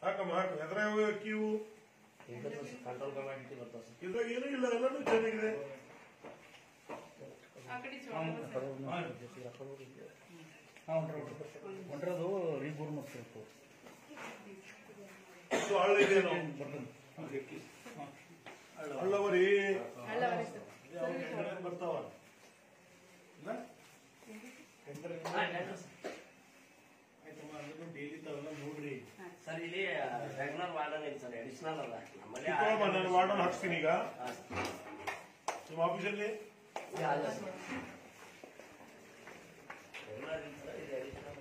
ಹಾಕಮ್ಮ ಹಾಕ ಎದ್ರ queue control command ಬರ್ತಾವ ಸರ್ ಇದ್ರಾಗ ಏನೂ ಇಲ್ಲ ಎಲ್ಲನೂ ಚೆನ್ನಾಗಿದೆ ಆ ಕಡೆ ಜೋಳ ಹೊಂಟ್ರದು ರೀಬೋರ್ ಮಾಡ್ತಿರ್ತು ಇದು ಹಳ್ಳ ಇದೇನು ಹಳ್ಳವರಿ ಅಲ್ಲವರಿ ಸರ್ ಬರ್ತಾವ ಡೈಲಿ ತಾವೆಲ್ಲ ನೋಡ್ರಿ ಸರ್ ಇಲ್ಲಿ ರೆಗ್ಯುಲರ್ ವಾರ್ಡನ್ ಐತಿ ಸರ್ ಅಡಿಷನಲ್ ಅಲ್ಲ ನಮ್ಮಲ್ಲಿ ಇಟ್ಕೊಳಮ್ಮ, ನಾನು ವಾರ್ಡನ್ ಹಾಕ್ಸ್ತೀನಿ ಈಗ ಹಾ, ನಿಮ್ಮ ಆಫೀಸಲ್ಲಿ ಇದು ಅಲ್ಲ ಸರ್ ರೆಗ್ಯುಲರ್ ಇಲ್ಲ ಸರ್ ಇದು ಅಡಿಷನಲ್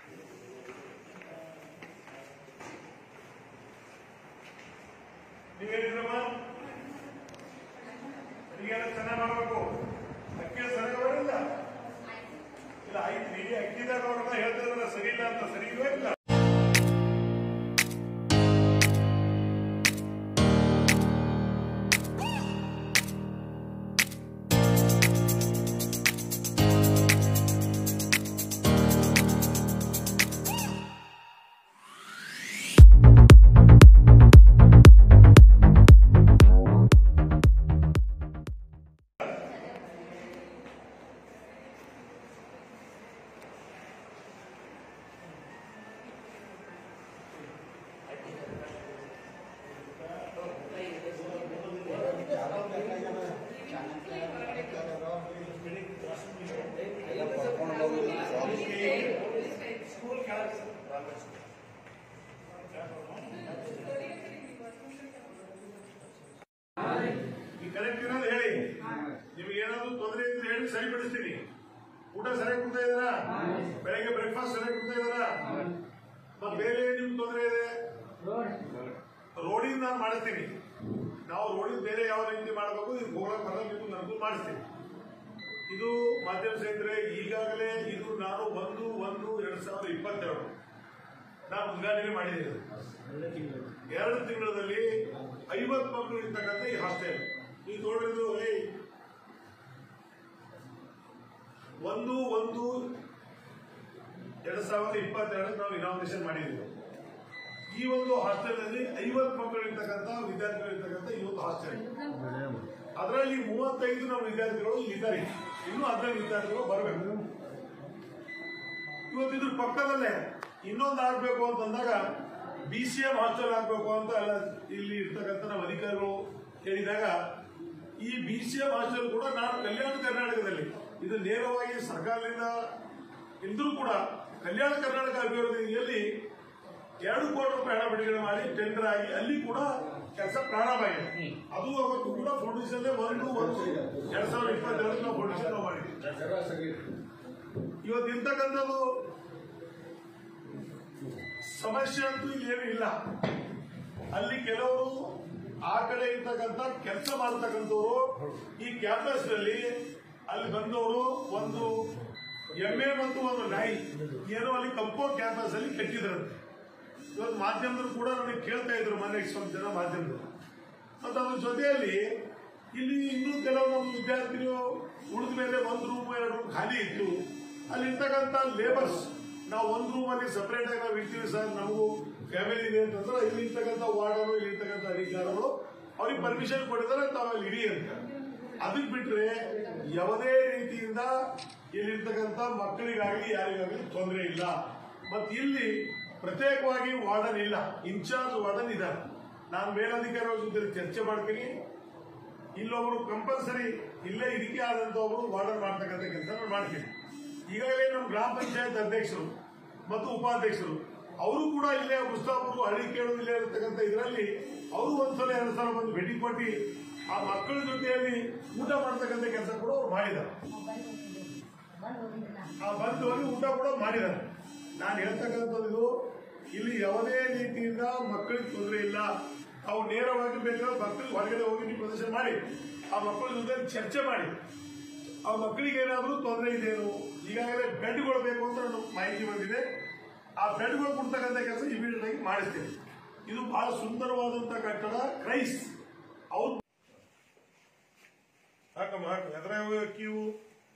ನೀವೇನಿದ್ರಮ್ಮ ಅಡಿಗೆಲ್ಲ ಚೆನ್ನಾಗಿ ಮಾಡಬೇಕು ಅಕ್ಕಿ ಸರಿ ಬರಲ್ಲ ಇಲ್ಲ ಆಯ್ತು ನೀವೇ ಅಕ್ಕಿದಾಗ ಅವ್ರನ್ನ ಹೇಳ್ತಿದ್ರಲ್ಲ ಸರಿ ಇಲ್ಲ ಅಂತ ಸರಿ ಇಲ್ವೇ ಇಲ್ಲ ಈ ಕರೆಕ್ಟ್ ಇರೋದು ಹೇಳಿ ನಿಮ್ಗೆ ಏನಾದ್ರು ತೊಂದರೆ ಇದ್ರೆ ಹೇಳಿ ಸರಿಪಡಿಸ್ತೀನಿ ಊಟ ಸರಿಯಾಗಿ ಕೊಡ್ತಾ ಇದ್ದಾರಾ ಬೆಳಗ್ಗೆ ಬ್ರೇಕ್ಫಾಸ್ಟ್ ಸರಿಯಾಗಿ ಕೊಡ್ತಾ ಇದ್ದಾರಾ ಮತ್ತೆ ಬೇರೆ ನಿಮ್ಗೆ ತೊಂದರೆ ಇದೆ ರೋಡಿಂದ ನಾನು ಮಾಡಿಸ್ತೀನಿ ನಾವು ರೋಡಿಂದ ಬೇರೆ ಯಾವ ರೀತಿ ಮಾಡಬೇಕು ಇದು ಹೋಗಕ್ಕೆ ಬರಲ್ಲ ನಿಮ್ಗೆ ನನಗೂ ಮಾಡಿಸ್ತೀನಿ ಇದು ಮಾಧ್ಯಮ ಸ್ನೇಹಿತರೆ ಈಗಾಗಲೇ ಇದು ನಾನು ಒಂದು ಒಂದು ಎರಡ್ ಸಾವಿರದ ಇಪ್ಪತ್ತೆರಡು ನಾನು ಉದ್ಘಾಟನೆ ಮಾಡಿದ್ದೀನಿ ಎರಡು ತಿಂಗಳಲ್ಲಿ ಐವತ್ತು ಮಕ್ಕಳು ಇರ್ತಕ್ಕಂಥ ಈ ಹಾಸ್ಟೆಲ್ ಈ ನೋಡಿದ್ದು ಏಯ್, ಒಂದು ಒಂದು ಎರಡ್ ಸಾವಿರದ ಇಪ್ಪತ್ತೆರಡು ನಾವು ಇನಾಗ್ರೇಷನ್ ಮಾಡಿದ್ದೀವಿ ಈ ಒಂದು ಹಾಸ್ಟೆಲ್ನಲ್ಲಿ ಐವತ್ತು ಮಕ್ಕಳು ಇರ್ತಕ್ಕಂಥ ವಿದ್ಯಾರ್ಥಿಗಳು ಇರ್ತಕ್ಕಂಥ ಈ ಒಂದು ಹಾಸ್ಟೆಲ್ ಅದರಲ್ಲಿ ಮೂವತ್ತೈದು ನಮ್ಮ ವಿದ್ಯಾರ್ಥಿಗಳು ಇದ್ದಾರೆ ಇನ್ನೂ ಹದಿನೈದು ವಿದ್ಯಾರ್ಥಿಗಳು ಬರಬೇಕು ಇವತ್ತು ಇದ್ರ ಪಕ್ಕದಲ್ಲೇ ಇನ್ನೊಂದು ಆಗ್ಬೇಕು ಅಂತಂದಾಗ ಬಿ ಸಿ ಎಂ ಹಾಸ್ಟೆಲ್ ಆಗ್ಬೇಕು ಅಂತ ಎಲ್ಲ ಇಲ್ಲಿ ಇರ್ತಕ್ಕಂಥ ನಮ್ಮ ಅಧಿಕಾರಿಗಳು ಹೇಳಿದಾಗ ಈ ಬಿ ಸಿ ಎಂ ಹಾಸ್ಟೆಲ್ ಕೂಡ ನಾನು ಕಲ್ಯಾಣ ಕರ್ನಾಟಕದಲ್ಲಿ ಇದು ನೇರವಾಗಿ ಸರ್ಕಾರದಿಂದ ಇದ್ರೂ ಕೂಡ ಕಲ್ಯಾಣ ಕರ್ನಾಟಕ ಅಭಿವೃದ್ಧಿ ನಿಧಿಯಲ್ಲಿ ಎರಡು ಕೋಟಿ ರೂಪಾಯಿ ಹಣ ಬಿಡುಗಡೆ ಮಾಡಿ ಟೆಂಡರ್ ಆಗಿ ಅಲ್ಲಿ ಕೂಡ ಕೆಲಸ ಪ್ರಾರಂಭ ಆಗಿದೆ ಅದು ಅವತ್ತು ಕೂಡ ಫೌಂಡೇಶನ್ ಒಂದು ಒಂದು ಎರಡ್ ಸಾವಿರದ ಇಪ್ಪತ್ತೆರಡು ನಾವು ಫೌಂಡೇಶನ್ ನಾವು ಮಾಡಿದ್ವಿ ಇವತ್ತು ಇರ್ತಕ್ಕಂಥದ್ದು ಸಮಸ್ಯೆ ಅಂತೂ ಏನು ಇಲ್ಲ ಅಲ್ಲಿ ಕೆಲವರು ಆ ಕಡೆ ಇರ್ತಕ್ಕಂಥ ಕೆಲಸ ಮಾಡತಕ್ಕಂಥವ್ರು ಈ ಕ್ಯಾಂಪಸ್ ನಲ್ಲಿ ಅಲ್ಲಿ ಬಂದವರು ಒಂದು ಎಮ್ಮೆ ಮತ್ತು ಒಂದು ನಾಯಿ ಏನೋ ಅಲ್ಲಿ ಕಂಪೌಂಡ್ ಕ್ಯಾಂಪಸ್ ಅಲ್ಲಿ ಕಟ್ಟಿದ್ರಂತೆ ಇವತ್ತು ಮಾಧ್ಯಮದವರು ಕೂಡ ನನಗೆ ಕೇಳ್ತಾ ಇದ್ರು ಮೊನ್ನೆ ಸ್ವಲ್ಪ ಜನ ಮಾಧ್ಯಮದವರು ಮತ್ತು ಅದ್ರ ಜೊತೆಯಲ್ಲಿ ಇಲ್ಲಿ ಇನ್ನೂ ಕೆಲವು ನಮ್ಮ ವಿದ್ಯಾರ್ಥಿಗಳು ಉಳಿದ ಮೇಲೆ ಒಂದು ರೂಮ್ ಎರಡು ರೂಮ್ ಖಾಲಿ ಇತ್ತು ಅಲ್ಲಿ ಇರ್ತಕ್ಕಂಥ ಲೇಬರ್ಸ್ ನಾವು ಒಂದು ರೂಮ್ ಅಲ್ಲಿ ಸಪರೇಟ್ ಆಗಿ ನಾವು ಇರ್ತೀವಿ ಸರ್ ನಮಗೂ ಫ್ಯಾಮಿಲಿ ಇದೆ ಅಂತಂದ್ರೆ ಇಲ್ಲಿ ಇರ್ತಕ್ಕಂಥ ವಾರ್ಡರು ಇಲ್ಲಿ ಇರ್ತಕ್ಕಂಥ ಅಧಿಕಾರಿಗಳು ಅವ್ರಿಗೆ ಪರ್ಮಿಷನ್ ಕೊಟ್ಟಿದ್ದಾರೆ ತಾವು ಅಲ್ಲಿ ಇಡಿ ಅಂತ ಅದಕ್ಕೆ ಬಿಟ್ರೆ ಯಾವುದೇ ರೀತಿಯಿಂದ ಇಲ್ಲಿರ್ತಕ್ಕಂಥ ಮಕ್ಕಳಿಗಾಗಲಿ ಯಾರಿಗಾಗಲಿ ತೊಂದರೆ ಇಲ್ಲ ಮತ್ತು ಇಲ್ಲಿ ಪ್ರತ್ಯೇಕವಾಗಿ ವಾರ್ಡನ್ ಇಲ್ಲ ಇನ್ಚಾರ್ಜ್ ವಾರ್ಡನ್ ಇದ್ದಾರೆ ನಾನು ಮೇಲಧಿಕಾರಿಗಳ ಜೊತೆ ಚರ್ಚೆ ಮಾಡ್ತೀನಿ ಇಲ್ಲೊಬ್ರು ಕಂಪಲ್ಸರಿ ಇಲ್ಲೇ ಇದಕ್ಕೆ ಆದಂತ ಒಬ್ರು ವಾರ್ಡನ್ ಮಾಡ್ತಕ್ಕಂಥ ಕೆಲಸ ಮಾಡ್ತೀನಿ ಈಗಾಗಲೇ ನಮ್ಮ ಗ್ರಾಮ ಪಂಚಾಯತ್ ಅಧ್ಯಕ್ಷರು ಮತ್ತು ಉಪಾಧ್ಯಕ್ಷರು ಅವರು ಕೂಡ ಇಲ್ಲೇ ಮುಸ್ತಾಪುರು ಹಳ್ಳಿ ಕೇಳು ಇಲ್ಲೇ ಇರತಕ್ಕಂಥ ಇದರಲ್ಲಿ ಅವರು ಒಂದ್ಸಲ ಎರಡು ಸಲ ಬಂದು ಭೇಟಿ ಕೊಟ್ಟು ಆ ಮಕ್ಕಳ ಜೊತೆಯಲ್ಲಿ ಊಟ ಮಾಡ್ತಕ್ಕಂಥ ಕೆಲಸ ಕೂಡ ಅವ್ರು ಮಾಡಿದ್ದಾರೆ ಆ ಬಂದು ಹೋಗಿ ಊಟ ಕೂಡ ಮಾಡಿದ್ದಾರೆ ನಾನು ಹೇಳ್ತಕ್ಕಂಥದ್ದು ಇಲ್ಲಿ ಯಾವುದೇ ರೀತಿಯಿಂದ ಮಕ್ಕಳಿಗೆ ತೊಂದರೆ ಇಲ್ಲ ಅವು ನೇರವಾಗಿ ಬೇಕಾದ್ರೆ ಮಕ್ಕಳಿಗೆ ಹೊರಗಡೆ ಹೋಗಿ ನೀವು ಪ್ರದರ್ಶನ ಮಾಡಿ ಆ ಮಕ್ಕಳ ಜೊತೆ ಚರ್ಚೆ ಮಾಡಿ ಆ ಮಕ್ಕಳಿಗೆ ಏನಾದರೂ ತೊಂದರೆ ಇದೆಯೇನು ಈಗಾಗಲೇ ಬೆಡ್ಗಳು ಬೇಕು ಅಂತ ನನಗೆ ಮಾಹಿತಿ ಬಂದಿದೆ ಆ ಬೆಡ್ಗಳು ಕೊಡ್ತಕ್ಕಂಥ ಕೆಲಸ ಇಮಿಡಿಯೇಟ್ ಆಗಿ ಮಾಡಿಸ್ತೀನಿ ಇದು ಬಹಳ ಸುಂದರವಾದಂತ ಕಟ್ಟಡ ಕ್ರೈಸ್ ಅವ್ರು ಹಾಕಮ್ಮ ಹಾಕ ಎದ್ರ ಕ್ಯೂ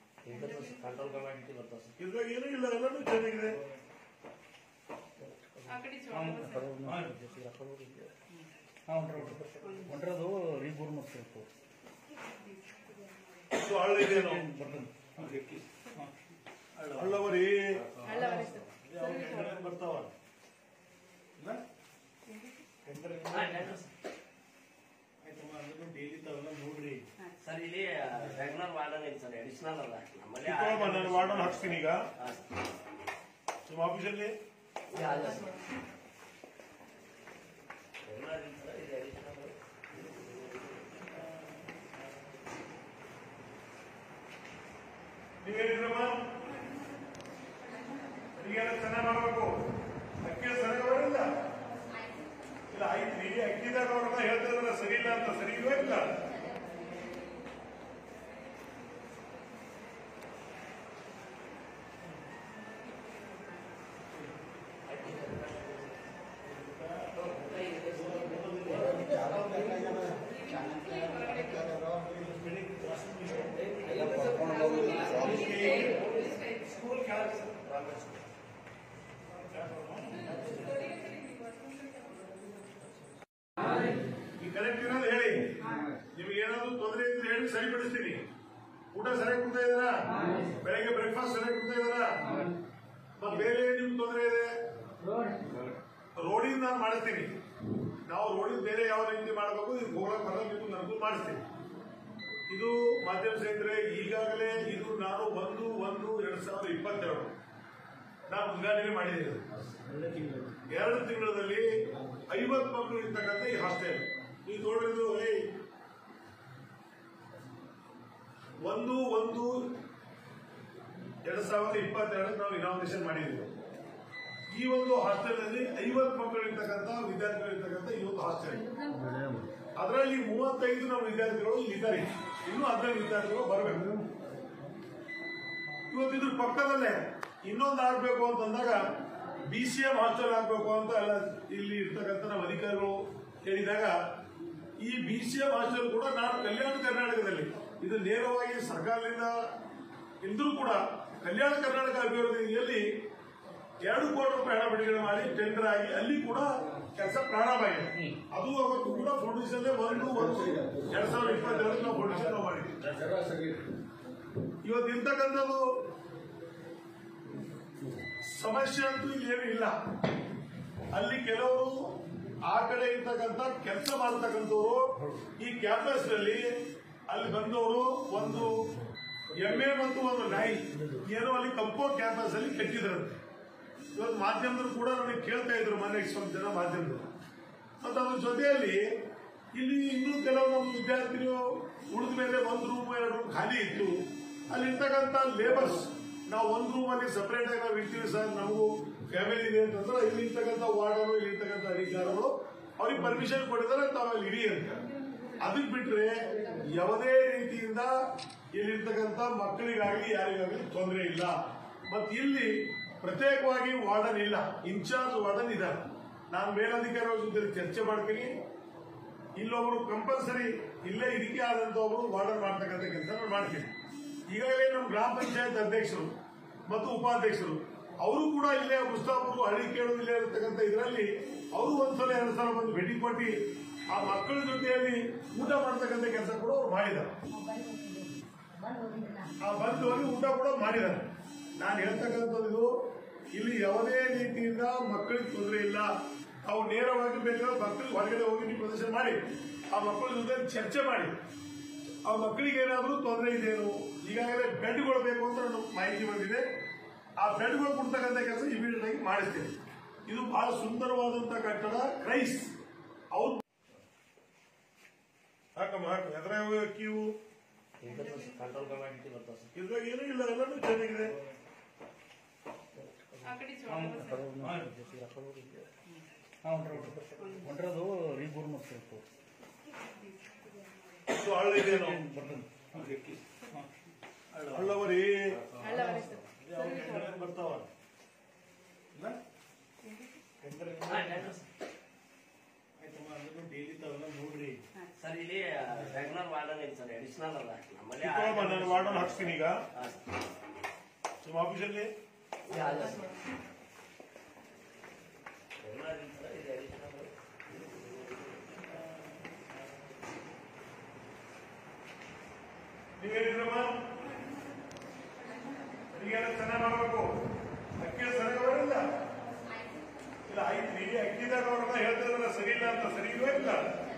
ಕಂಟ್ರೋಲ್ ಕಮಾಂಡ್ ಬರ್ತಾವ ಸರ್ ಇದ್ರಾಗ ಏನೂ ಇಲ್ಲ ಎಲ್ಲನೂ ಚೆನ್ನಾಗಿದೆ ಆ ಆ ಕಡೆ ಚೌಡಮ್ಮ ಸರ್. ಹಾಂ ಹೊಂಟ್ರದು ರೀಬೂರ್ ಮತ್ತು ಇದು ಹಳ್ಳಿದೇನು ಬರ್ತದೆ ಹಳ್ಳವರಿ ಹಳ್ಳವರಿ ಸರ್. Service water. ಬರ್ತಾವ ಡೈಲಿ ತಾವೆಲ್ಲ ನೋಡ್ರಿ ಸರ್ ಇಲ್ಲಿ ರೆಗ್ಯುಲರ್ ವಾರ್ಡನ್ ಐತಿ ಸರ್ ಅಡಿಷನಲ್ ಅಲ್ಲ ನಮ್ಮಲ್ಲಿ ಇಟ್ಕೊಳಮ್ಮ, ನಾನು ವಾರ್ಡನ್ ಹಾಕ್ಸ್ತೀನಿ ಈಗ ಹಾ. ನಿಮ್ಮ ಆಫೀಸಲ್ಲಿ ಅಲ್ಲ ಸರ್. Regular ಇಲ್ಲ ಸರ್, ಇದು additional. ನೀವೇನಿದ್ರಮ್ಮ ಅಡಿಗೆಲ್ಲ ಚೆನ್ನಾಗಿ ಮಾಡಬೇಕು ಅಕ್ಕಿ ಸರಿಯಾಗಿ ಬರಲ್ಲ ಇಲ್ಲ ಆಯ್ತು ನೀವೇ ಅಕ್ಕಿದಾಗ ಅವ್ರನ್ನ ಹೇಳ್ತಿದ್ರಲ್ಲ ಸರಿ ಇಲ್ಲ ಅಂತ ಸರಿ ಇಲ್ವೇ ಇಲ್ಲ ಈ ಕರೆಕ್ಟ್ ಇರೋದು ಹೇಳಿ ನಿಮ್ಗೆ ಏನಾದ್ರು ತೊಂದರೆ ಇದ್ರೆ ಹೇಳಿ ಸರಿಪಡಿಸ್ತೀನಿ ಊಟ ಸರಿಯಾಗಿ ಕೊಡ್ತಾ ಇದಾರಾ ಬೆಳಗ್ಗೆ ಬ್ರೇಕ್ಫಾಸ್ಟ್ ಸರಿಯಾಗಿ ಕೊಡ್ತಾ ಇದಾರಾ ಮತ್ತೆ ಬೇರೆ ನಿಮ್ಗೆ ತೊಂದರೆ ಇದೆ ರೋಡಿಂದ ನಾನು ಮಾಡಿಸ್ತೀನಿ ನಾವು ರೋಡಿಂದ ಬೇರೆ ಯಾವ ರೀತಿ ಮಾಡಬೇಕು ಇದು ಹೋಗಕ್ಕೆ ಬರಬೇಕು ನನಗೂ ಮಾಡಿಸ್ತೀನಿ ಇದು ಮಾಧ್ಯಮ ಸ್ನೇಹಿತರೆ ಈಗಾಗಲೇ ಇದು ನಾನು ಒಂದು ಒಂದು ಎರಡ್ ಸಾವಿರದ ಇಪ್ಪತ್ತೆರಡು ನಾನು ಉದ್ಘಾಟನೆ ಮಾಡಿದ್ದೇನೆ ಎರಡು ತಿಂಗಳಲ್ಲಿ ಐವತ್ತು ಮಕ್ಕಳು ಇರ್ತಕ್ಕಂಥ ಈ ಹಾಸ್ಟೆಲ್ ನೀವು ನೋಡಿದ್ದು ಏಯ್, ಒಂದು ಒಂದು ಎರಡ್ ಸಾವಿರದ ಇಪ್ಪತ್ತೆರಡು ನಾವು ಇನಾಗ್ರೇಷನ್ ಮಾಡಿದ್ದೀವಿ ಈ ಒಂದು ಹಾಸ್ಟೆಲ್ ನಲ್ಲಿ ಐವತ್ತು ಮಕ್ಕಳು ಇರ್ತಕ್ಕಂಥ ವಿದ್ಯಾರ್ಥಿಗಳು ಇರ್ತಕ್ಕಂಥ ಈ ಒಂದು ಹಾಸ್ಟೆಲ್ ಅದರಲ್ಲಿ ಮೂವತ್ತೈದು ನಮ್ಮ ವಿದ್ಯಾರ್ಥಿಗಳು ಇದ್ದಾರೆ ಇನ್ನೂ ಹದಿನೈದು ವಿದ್ಯಾರ್ಥಿಗಳು ಬರಬೇಕು ಇವತ್ತು ಇದ್ರ ಪಕ್ಕದಲ್ಲೇ ಇನ್ನೊಂದು ಆಗ್ಬೇಕು ಅಂತಂದಾಗ ಬಿ ಸಿ ಎಂ ಹಾಸ್ಟೆಲ್ ಆಗ್ಬೇಕು ಅಂತ ಎಲ್ಲ ಇಲ್ಲಿ ಇರ್ತಕ್ಕಂಥ ನಮ್ಮ ಅಧಿಕಾರಿಗಳು ಹೇಳಿದಾಗ ಈ ಬಿ ಸಿ ಎಂ ಹಾಸ್ಟೆಲ್ ಕೂಡ ನಾನು ಕಲ್ಯಾಣ ಕರ್ನಾಟಕದಲ್ಲಿ ಇದು ನೇರವಾಗಿ ಸರ್ಕಾರದಿಂದ ಇದ್ರೂ ಕೂಡ ಕಲ್ಯಾಣ ಕರ್ನಾಟಕ ಅಭಿವೃದ್ಧಿ ನಿಧಿಯಲ್ಲಿ ಎರಡು ಕೋಟಿ ರೂಪಾಯಿ ಹಣ ಬಿಡುಗಡೆ ಮಾಡಿ ಟೆಂಡರ್ ಆಗಿ ಅಲ್ಲಿ ಕೂಡ ಕೆಲಸ ಪ್ರಾರಂಭ ಆಗಿದೆ ಅದು ಅವತ್ತು ಕೂಡ ಫೌಂಡೇಶನ್ ಒಂದು ಒಂದು ಎರಡ್ ಸಾವಿರದ ಇಪ್ಪತ್ತೆರಡು ನಾವು ಫೌಂಡೇಶನ್ ನಾವು ಮಾಡಿದ್ವಿ ಇವತ್ತು ಇರ್ತಕ್ಕಂಥದ್ದು ಸಮಸ್ಯೆ ಅಂತೂ ಏನು ಇಲ್ಲ ಅಲ್ಲಿ ಕೆಲವರು ಆ ಕಡೆ ಇರ್ತಕ್ಕಂಥ ಕೆಲಸ ಮಾಡ್ತಕ್ಕಂಥವ್ರು ಈ ಕ್ಯಾಂಪಸ್ ನಲ್ಲಿ ಅಲ್ಲಿ ಬಂದವರು ಒಂದು ಎಮ್ಮೆ ಮತ್ತು ಒಂದು ನಾಯಿ ಏನೋ ಅಲ್ಲಿ ಕಂಪೌಂಡ್ ಕ್ಯಾಂಪಸ್ ಅಲ್ಲಿ ಕಟ್ಟಿದ್ರಂತೆ ಇವತ್ತು ಮಾಧ್ಯಮದವರು ಕೂಡ ನನಗೆ ಕೇಳ್ತಾ ಇದ್ರು ಮೊನ್ನೆ ಸ್ವಲ್ಪ ಜನ ಮಾಧ್ಯಮದವರು ಮತ್ತು ಅದ್ರ ಜೊತೆಯಲ್ಲಿ ಇಲ್ಲಿ ಇನ್ನೂ ಕೆಲವು ನಮ್ಮ ವಿದ್ಯಾರ್ಥಿಗಳು ಉಳಿದ ಮೇಲೆ ಒಂದು ರೂಮ್ ಎರಡು ರೂಮ್ ಖಾಲಿ ಇತ್ತು ಅಲ್ಲಿ ಇರ್ತಕ್ಕಂಥ ಲೇಬರ್ಸ್ ನಾವು ಒಂದು ರೂಮ್ ಅಲ್ಲಿ ಸಪರೇಟ್ ಆಗಿ ನಾವು ಇರ್ತೀವಿ ಸರ್ ನಮಗೂ ಫ್ಯಾಮಿಲಿ ಇದೆ ಅಂತಂದ್ರೆ ಇಲ್ಲಿ ಇರ್ತಕ್ಕಂಥ ವಾರ್ಡರು ಇಲ್ಲಿ ಇರ್ತಕ್ಕಂಥ ಅಧಿಕಾರಗಳು ಅವ್ರಿಗೆ ಪರ್ಮಿಷನ್ ಕೊಟ್ಟಿದ್ದಾರೆ ತಾವು ಅಲ್ಲಿ ಇಡಿ ಅಂತ ಅದಕ್ಕೆ ಬಿಟ್ರೆ ಯಾವುದೇ ರೀತಿಯಿಂದ ಇಲ್ಲಿರ್ತಕ್ಕಂಥ ಮಕ್ಕಳಿಗಾಗಲಿ ಯಾರಿಗಾಗಲಿ ತೊಂದರೆ ಇಲ್ಲ ಮತ್ತು ಇಲ್ಲಿ ಪ್ರತ್ಯೇಕವಾಗಿ ವಾರ್ಡನ್ ಇಲ್ಲ ಇನ್ಚಾರ್ಜ್ ವಾರ್ಡನ್ ಇದ್ದಾರೆ ನಾನು ಮೇಲಧಿಕಾರಿಗಳ ಜೊತೆ ಚರ್ಚೆ ಮಾಡ್ತೀನಿ ಇಲ್ಲೊಬ್ರು ಕಂಪಲ್ಸರಿ ಇಲ್ಲೇ ಇದಕ್ಕೆ ಆದಂತ ಒಬ್ರು ವಾರ್ಡನ್ ಮಾಡ್ತಕ್ಕಂಥ ಕೆಲಸ ನಾನು ಮಾಡ್ತೀನಿ ಈಗಾಗಲೇ ನಮ್ಮ ಗ್ರಾಮ ಪಂಚಾಯತ್ ಅಧ್ಯಕ್ಷರು ಮತ್ತು ಉಪಾಧ್ಯಕ್ಷರು ಅವರು ಕೂಡ ಇಲ್ಲೇ ಮುಸ್ತಾಪುರು ಹಳ್ಳಿ ಕೇಳು ಇಲ್ಲೇ ಇರತಕ್ಕಂಥ ಇದರಲ್ಲಿ ಅವರು ಒಂದ್ಸಲ ಎರಡು ಸಲ ಬಂದು ಭೇಟಿ ಕೊಟ್ಟು ಆ ಮಕ್ಕಳ ಜೊತೆಯಲ್ಲಿ ಊಟ ಮಾಡ್ತಕ್ಕಂಥ ಕೆಲಸ ಕೂಡ ಅವ್ರು ಮಾಡಿದ್ದಾರೆ ಆ ಬಂದು ಹೋಗಿ ಊಟ ಕೂಡ ಮಾಡಿದ್ದಾರೆ ನಾನು ಹೇಳ್ತಕ್ಕಂಥದ್ದು ಇದು ಇಲ್ಲಿ ಯಾವುದೇ ರೀತಿಯಿಂದ ಮಕ್ಕಳಿಗೆ ತೊಂದರೆ ಇಲ್ಲ ಅವು ನೇರವಾಗಿ ಬೇಕಾದ್ರೆ ಮಕ್ಕಳಿಗೆ ಹೊರಗಡೆ ಹೋಗಿ ನೀವು ಪ್ರದರ್ಶನ ಮಾಡಿ ಆ ಮಕ್ಕಳ ಜೊತೆ ಚರ್ಚೆ ಮಾಡಿ ಆ ಮಕ್ಕಳಿಗೆ ಏನಾದರೂ ತೊಂದರೆ ಇದೆಯೇನು ಈಗಾಗಲೇ ಬೆಡ್ಗಳು ಬೇಕು ಅಂತ ನನಗೆ ಮಾಹಿತಿ ಬಂದಿದೆ ಆ ಬೆಡ್ಗಳು ಕೊಡ್ತಕ್ಕಂಥ ಕೆಲಸ ಇಮಿಡಿಯೇಟ್ ಆಗಿ ಮಾಡಿಸ್ತೇನೆ ಇದು ಬಹಳ ಸುಂದರವಾದಂತ ಕಟ್ಟಡ ಕ್ರೈಸ್ ಅವ್ರು ಹಾಕಮ್ಮ ಹಾಕ ಎದುರಾಗ ಕ್ಯೂ ಕಂಟ್ರೋಲ್ ಕಮಾಂಡ್ ಬರ್ತಾವ ಸರ್ ಇದ್ರಾಗ ಏನೂ ಇಲ್ಲ ಎಲ್ಲನೂ ಚೆನ್ನಾಗಿದೆ ಆ ಕಡೆ ಚೌಡಮ್ಮ ಸರ್. ಹಾಂ ಹೊಂಟ್ರದು ರೀಬೂರ್ ಮತ್ತು ಇದು ಹಳ್ಳಿದೇನು ಬರ್ತದೆ ಹಳ್ಳವರಿ ಹಳ್ಳವರಿ ಸರ್. Service water. ಬರ್ತಾವ ಡೈಲಿ ತಾವೆಲ್ಲ ನೋಡ್ರಿ ಸರ್ ಇಲ್ಲಿ ರೆಗ್ಯುಲರ್ ವಾರ್ಡನ್ ಐತಿ ಸರ್ ಅಡಿಷನಲ್ ಅಲ್ಲ ನಮ್ಮಲ್ಲಿ ಇಟ್ಕೊಳಮ್ಮ, ನಾನು ವಾರ್ಡನ್ ಹಾಕ್ಸ್ತೀನಿ ಈಗ ಹಾ. ನಿಮ್ಮ ಆಫೀಸಲ್ಲಿ ಅಲ್ಲ ಸರ್. ನೀವೇನಿದ್ರಮ್ಮ ಅಡಿಗೆಲ್ಲ ಚೆನ್ನಾಗಿ ಮಾಡಬೇಕು ಅಕ್ಕಿ ಸರಿ ಬರಲ್ಲ ಇಲ್ಲ ಆಯ್ತು ನೀವೇ ಅಕ್ಕಿದಾಗ ಅವ್ರನ್ನ ಹೇಳ್ತಿರಲ್ಲ ಸರಿ ಇಲ್ಲ ಅಂತ ಸರಿ ಇಲ್ವೇ ಇಲ್ಲ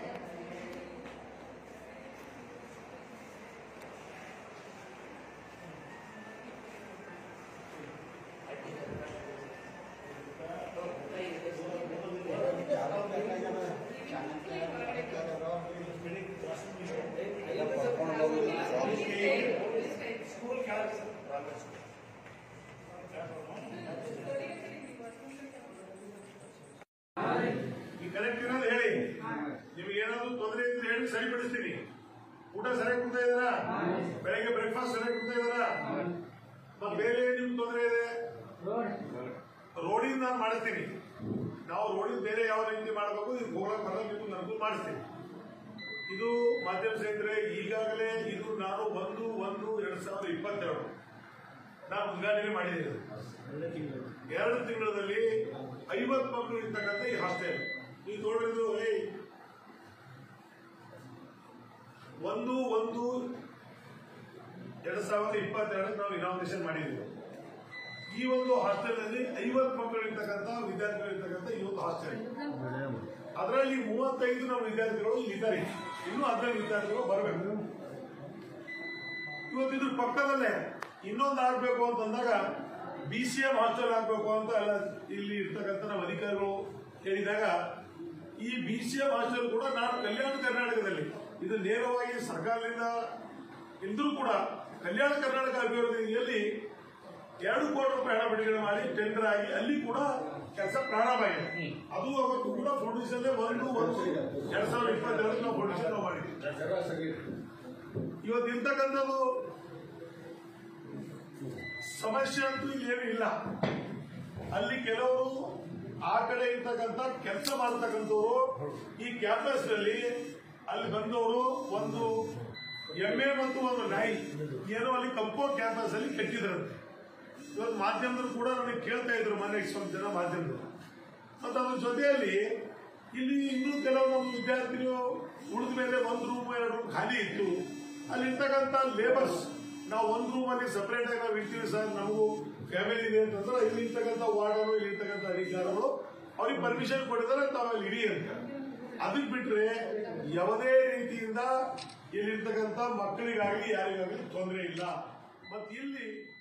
ಈ ಕರೆಕ್ಟ್ ಇರೋದು ಹೇಳಿ ನಿಮ್ಗೆ ಏನಾದ್ರು ತೊಂದರೆ ಇದ್ರೆ ಹೇಳಿ ಸರಿಪಡಿಸ್ತೀನಿ ಊಟ ಸರಿಯಾಗಿ ಕೊಡ್ತಾ ಇದಾರಾ ಬೆಳಗ್ಗೆ ಬ್ರೇಕ್ಫಾಸ್ಟ್ ಸರಿಯಾಗಿ ಕೊಡ್ತಾ ಇದಾರಾ ಮತ್ತೆ ಬೇರೆ ನಿಮ್ ತೊಂದರೆ ಇದೆ ರೋಡಿಂದ ನಾನು ಮಾಡಿಸ್ತೀನಿ ನಾವು ರೋಡಿಂದ ಬೇರೆ ಯಾವ ರೀತಿ ಮಾಡಬೇಕು ಇದು ಹೋಗಕ್ಕೆ ಬರಲ್ಲ ನೀವು ನನಗೂ ಮಾಡಿಸ್ತೀನಿ ಇದು ಮಾಧ್ಯಮ ಸ್ನೇಹಿತರೆ ಈಗಾಗಲೇ ಇದು ನಾನು ಒಂದು ಒಂದು ಎರಡ್ ಸಾವಿರದ ಇಪ್ಪತ್ತೆರಡು ನಾನು ಉದ್ಘಾಟನೆ ಮಾಡಿದ್ದೇನೆ ಎರಡು ತಿಂಗಳಲ್ಲಿ ಐವತ್ತು ಮಕ್ಕಳು ಇರ್ತಕ್ಕಂಥ ಈ ಹಾಸ್ಟೆಲ್ ಈ ನೋಡಿದ್ದು ಏಯ್, ಒಂದು ಒಂದು ಎರಡ್ ಸಾವಿರದ ಇಪ್ಪತ್ತೆರಡಕ್ಕೆ ನಾವು ಇನಾಗ್ರೇಷನ್ ಮಾಡಿದ್ದೀವಿ ಈ ಒಂದು ಹಾಸ್ಟೆಲ್ ನಲ್ಲಿ ಐವತ್ತು ಮಕ್ಕಳು ಇರ್ತಕ್ಕಂಥ ವಿದ್ಯಾರ್ಥಿಗಳು ಇರ್ತಕ್ಕಂಥ ಈ ಒಂದು ಹಾಸ್ಟೆಲ್ ಅದರಲ್ಲಿ ಮೂವತ್ತೈದು ನಮ್ಮ ವಿದ್ಯಾರ್ಥಿಗಳು ಇದ್ದಾರೆ ಇನ್ನೂ ಹದಿನೈದು ವಿದ್ಯಾರ್ಥಿಗಳು ಬರಬೇಕು ಇವತ್ತು ಇದ್ರ ಪಕ್ಕದಲ್ಲೇ ಇನ್ನೊಂದು ಆಗ್ಬೇಕು ಅಂತಂದಾಗ ಬಿ ಸಿ ಎಂ ಹಾಸ್ಟೆಲ್ ಆಗ್ಬೇಕು ಅಂತ ಎಲ್ಲ ಇಲ್ಲಿ ಇರ್ತಕ್ಕಂಥ ನಮ್ಮ ಅಧಿಕಾರಿಗಳು ಹೇಳಿದಾಗ ಈ ಬಿ ಸಿ ಎಂ ಹಾಸ್ಟೆಲ್ ಕೂಡ ನಾನು ಕಲ್ಯಾಣ ಕರ್ನಾಟಕದಲ್ಲಿ ಇದು ನೇರವಾಗಿ ಸರ್ಕಾರದಿಂದ ಇದ್ರೂ ಕೂಡ ಕಲ್ಯಾಣ ಕರ್ನಾಟಕ ಅಭಿವೃದ್ಧಿ ನಿಧಿಯಲ್ಲಿ ಎರಡು ಕೋಟಿ ರೂಪಾಯಿ ಹಣ ಬಿಡುಗಡೆ ಮಾಡಿ ಟೆಂಡರ್ ಆಗಿ ಅಲ್ಲಿ ಕೂಡ ಕೆಲಸ ಪ್ರಾರಂಭ ಆಗಿದೆ ಅದು ಅವತ್ತು ಕೂಡ ಫೌಂಡೇಶನ್ ಒಂದು ಒಂದು ಎರಡ್ ಸಾವಿರದ ಇಪ್ಪತ್ತೆರಡು ನಾವು ಫೌಂಡೇಶನ್ ನಾವು ಮಾಡಿದ್ವಿ ಇವತ್ತು ಇರ್ತಕ್ಕಂಥದ್ದು ಸಮಸ್ಯೆ ಅಂತೂ ಇಲ್ಲಿ ಏನೂ ಇಲ್ಲ ಅಲ್ಲಿ ಕೆಲವರು ಆ ಕಡೆ ಇರ್ತಕ್ಕಂಥ ಕೆಲಸ ಮಾಡತಕ್ಕಂಥವ್ರು ಈ ಕ್ಯಾಂಪಸ್ ನಲ್ಲಿ ಅಲ್ಲಿ ಬಂದವರು ಒಂದು ಎಮ್ಮೆ ಮತ್ತು ಒಂದು ನಾಯಿ ಏನೋ ಅಲ್ಲಿ ಕಂಪೌಂಡ್ ಕ್ಯಾಂಪಸ್ ಅಲ್ಲಿ ಕಟ್ಟಿದ್ರಂತೆ ಇವತ್ತು ಮಾಧ್ಯಮದವರು ಕೂಡ ನನಗೆ ಕೇಳ್ತಾ ಇದ್ರು ಮನೆ ಸ್ವಲ್ಪ ಜನ ಮಾಧ್ಯಮದವರು ಮತ್ತು ಅದ್ರ ಜೊತೆಯಲ್ಲಿ ಇಲ್ಲಿ ಇನ್ನೂ ಕೆಲವು ನಮ್ಮ ವಿದ್ಯಾರ್ಥಿಗಳು ಉಳಿದ ಮೇಲೆ ಒಂದು ರೂಮ್ ಎರಡು ರೂಮ್ ಖಾಲಿ ಇತ್ತು ಅಲ್ಲಿ ಇರ್ತಕ್ಕಂಥ ಲೇಬರ್ಸ್ ನಾವು ಒಂದು ರೂಮ್ ಅಲ್ಲಿ ಸಪರೇಟ್ ಆಗಿ ನಾವು ಇರ್ತೀವಿ ಸರ್ ನಮಗೂ ಫ್ಯಾಮಿಲಿ ಇದೆ ಅಂತಂದ್ರೆ ಇಲ್ಲಿ ಇರ್ತಕ್ಕಂಥ ವಾರ್ಡರು ಇಲ್ಲಿ ಇರ್ತಕ್ಕಂಥ ಅಧಿಕಾರಿಗಳು ಅವ್ರಿಗೆ ಪರ್ಮಿಷನ್ ಕೊಟ್ಟಿದ್ದಾರೆ ತಾವು ಅಲ್ಲಿ ಇಡಿ ಅಂತ ಅದಕ್ಕೆ ಬಿಟ್ರೆ ಯಾವುದೇ ರೀತಿಯಿಂದ ಇಲ್ಲಿರ್ತಕ್ಕಂಥ ಮಕ್ಕಳಿಗಾಗಲಿ ಯಾರಿಗಾಗಲಿ ತೊಂದರೆ ಇಲ್ಲ ಮತ್ತೆ ಇಲ್ಲಿ